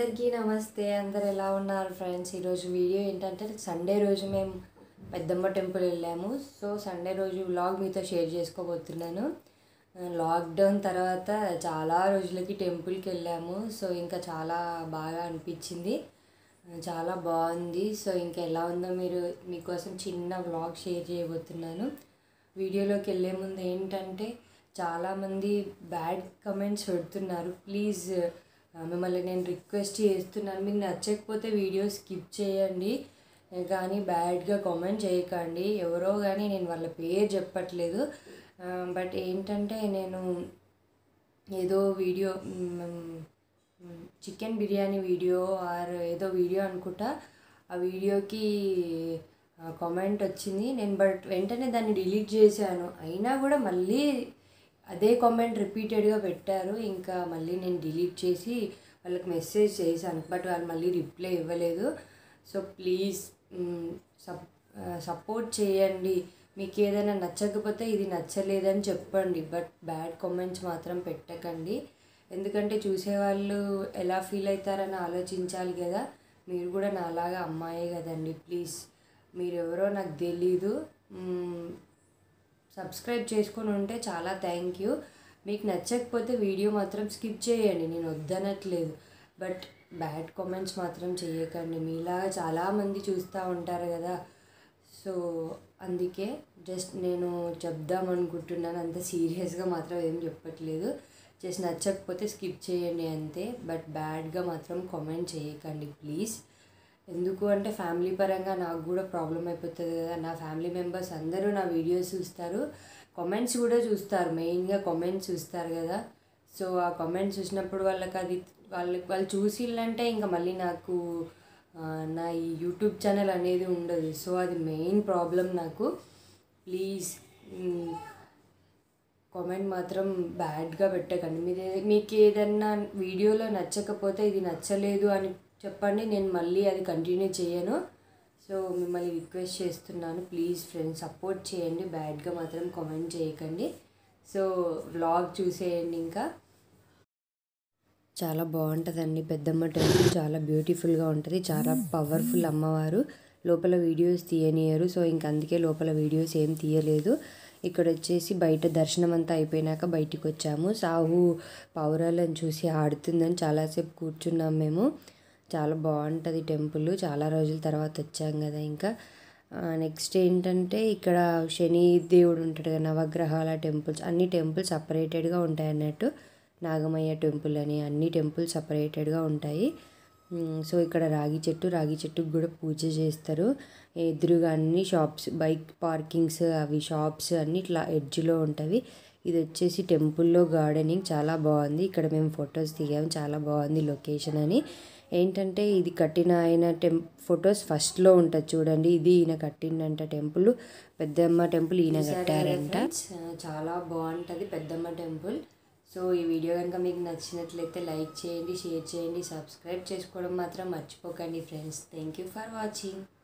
అందరికీ నమస్తే అందరు ఎలా ఉన్నారు ఫ్రెండ్స్ ఈరోజు వీడియో ఏంటంటే సండే రోజు మేము పెద్దమ్మ టెంపుల్ వెళ్ళాము సో సండే రోజు వ్లాగ్ మీతో షేర్ చేసుకోబోతున్నాను లాక్డౌన్ తర్వాత చాలా రోజులకి టెంపుల్కి వెళ్ళాము సో ఇంకా చాలా బాగా అనిపించింది చాలా బాగుంది సో ఇంకా ఎలా ఉందో మీరు మీకోసం చిన్న వ్లాగ్ షేర్ చేయబోతున్నాను వీడియోలోకి వెళ్ళే ముందు ఏంటంటే చాలామంది బ్యాడ్ కమెంట్స్ పెడుతున్నారు ప్లీజ్ మిమ్మల్ని నేను రిక్వెస్ట్ చేస్తున్నాను మీకు నచ్చకపోతే వీడియో స్కిప్ చేయండి కానీ బ్యాడ్గా కామెంట్ చేయకండి ఎవరో కానీ నేను వాళ్ళ పేరు చెప్పట్లేదు బట్ ఏంటంటే నేను ఏదో video chicken biryani video or ఏదో వీడియో అనుకుంటా ఆ వీడియోకి కామెంట్ వచ్చింది నేను బట్ వెంటనే దాన్ని డిలీట్ చేశాను అయినా కూడా మళ్ళీ అదే కామెంట్ రిపీటెడ్గా పెట్టారు ఇంకా మళ్ళీ నేను డిలీట్ చేసి వాళ్ళకి మెసేజ్ చేశాను బట్ వాళ్ళు మళ్ళీ రిప్లై ఇవ్వలేదు సో ప్లీజ్ సప్ సపోర్ట్ చేయండి మీకు ఏదైనా నచ్చకపోతే ఇది నచ్చలేదని చెప్పండి బట్ బ్యాడ్ కామెంట్స్ మాత్రం పెట్టకండి ఎందుకంటే చూసేవాళ్ళు ఎలా ఫీల్ అవుతారని ఆలోచించాలి కదా మీరు కూడా నాలాగా అమ్మాయే కదండి ప్లీజ్ మీరు ఎవరో నాకు తెలీదు సబ్స్క్రైబ్ చేసుకొని ఉంటే చాలా థ్యాంక్ యూ మీకు నచ్చకపోతే వీడియో మాత్రం స్కిప్ చేయండి నేను వద్దనట్లేదు బట్ బ్యాడ్ కామెంట్స్ మాత్రం చేయకండి మీలాగా చాలామంది చూస్తూ ఉంటారు కదా సో అందుకే జస్ట్ నేను చెప్దాం అనుకుంటున్నాను అంత సీరియస్గా మాత్రం ఏం చెప్పట్లేదు జస్ట్ నచ్చకపోతే స్కిప్ చేయండి అంతే బట్ బ్యాడ్గా మాత్రం కామెంట్ చేయకండి ప్లీజ్ ఎందుకు అంటే ఫ్యామిలీ పరంగా నాకు కూడా ప్రాబ్లం అయిపోతుంది కదా నా ఫ్యామిలీ మెంబర్స్ అందరూ నా వీడియోస్ చూస్తారు కామెంట్స్ కూడా చూస్తారు మెయిన్గా కామెంట్స్ చూస్తారు కదా సో ఆ కామెంట్స్ చూసినప్పుడు వాళ్ళకి అది వాళ్ళకి వాళ్ళు చూసిల్లంటే ఇంకా మళ్ళీ నాకు నా ఈ యూట్యూబ్ ఛానల్ అనేది ఉండదు సో అది మెయిన్ ప్రాబ్లం నాకు ప్లీజ్ కామెంట్ మాత్రం బ్యాడ్గా పెట్టకండి మీరు మీకు ఏదన్నా వీడియోలో నచ్చకపోతే ఇది నచ్చలేదు అని చెప్పండి నేను మళ్ళీ అది కంటిన్యూ చేయను సో మిమ్మల్ని రిక్వెస్ట్ చేస్తున్నాను ప్లీజ్ ఫ్రెండ్స్ సపోర్ట్ చేయండి బ్యాడ్గా మాత్రం కామెంట్ చేయకండి సో వ్లాగ్ చూసేయండి ఇంకా చాలా బాగుంటుందండి పెద్దమ్మ టెంపుల్ చాలా బ్యూటిఫుల్గా ఉంటుంది చాలా పవర్ఫుల్ అమ్మవారు లోపల వీడియోస్ తీయనియరు సో ఇంక అందుకే లోపల వీడియోస్ ఏం తీయలేదు ఇక్కడ వచ్చేసి బయట దర్శనం అంతా అయిపోయినాక బయటికి వచ్చాము సాహు పౌరాలను చూసి ఆడుతుందని చాలాసేపు కూర్చున్నాం మేము చాలా బాగుంటుంది టెంపుల్ చాలా రోజుల తర్వాత వచ్చాం కదా ఇంకా నెక్స్ట్ ఏంటంటే ఇక్కడ శని దేవుడు ఉంటాడు కదా నవగ్రహాల టెంపుల్స్ అన్ని టెంపుల్స్ సపరేటెడ్గా ఉంటాయి అన్నట్టు నాగమయ్య టెంపుల్ అని అన్ని టెంపుల్స్ సపరేటెడ్గా ఉంటాయి సో ఇక్కడ రాగి చెట్టు రాగి చెట్టుకు కూడా పూజ చేస్తారు ఎదురుగా అన్ని షాప్స్ బైక్ పార్కింగ్స్ అవి షాప్స్ అన్ని ఇట్లా ఎడ్జ్లో ఉంటవి ఇది వచ్చేసి టెంపుల్లో గార్డెనింగ్ చాలా బాగుంది ఇక్కడ మేము ఫొటోస్ దిగాము చాలా బాగుంది లొకేషన్ అని ఏంటంటే ఇది కట్టిన ఆయన టెం ఫొటోస్ ఫస్ట్లో ఉంటుంది చూడండి ఇది ఈయన కట్టిండంట టెంపుల్ పెద్దమ్మ టెంపుల్ ఈయన కట్టారంట చాలా బాగుంటుంది పెద్దమ్మ టెంపుల్ సో ఈ వీడియో కనుక మీకు నచ్చినట్లయితే లైక్ చేయండి షేర్ చేయండి సబ్స్క్రైబ్ చేసుకోవడం మాత్రం మర్చిపోకండి friends thank you for watching